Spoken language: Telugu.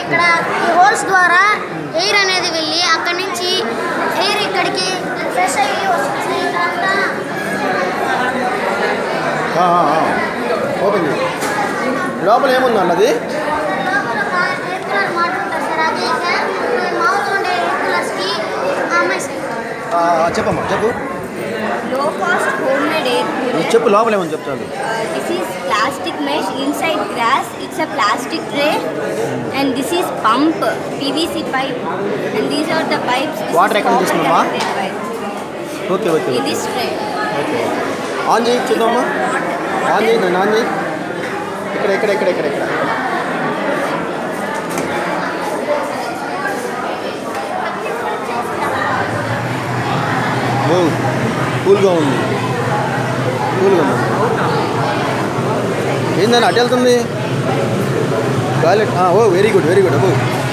ఇక్కడ ఈ హోల్స్ ద్వారా ఎయిర్ అనేది వెళ్ళి అక్కడి నుంచి ఎయిర్ ఇక్కడికి ఫ్రెష్ అయ్యి వస్తుంది ఇదంతా ఆ, ఆ, ఆ. ఓపెన్ చేయి లోపల ఏముంది అన్నది లోపల ఒక ఎయిర్ కూలర్ మాట ఉంటుంది సార్ అది ఫ్యాన్ మామూలుగా ఉండే ఎయిర్ కూలర్స్కి అమ్మాయి సార్ ఆ, ఆ, చెప్పమ్మా చెప్పు low cost homemade air నువ్వు cooler. చెప్పు లోపల ఏముంది చెప్తాను Uh, this is plastic mesh inside grass. It's a plastic tray, and this is pump PVC pipe, and these are the pipes. This Water is ఎక్కడ copper తీసుకున్నావా? connected pipe. Okay okay In this tray. Okay on చేయి చూద్దామా ఆన్ చేయి నేను ఆన్ చేయి ఇక్కడ ఇక్కడ ఇక్కడ ఇక్కడ ఇక్కడ ఓ కూల్గా ఉంది కూల్గా ఉంది ఏందని అటు వెళ్తుంది toilet oh very good very good అబ్బో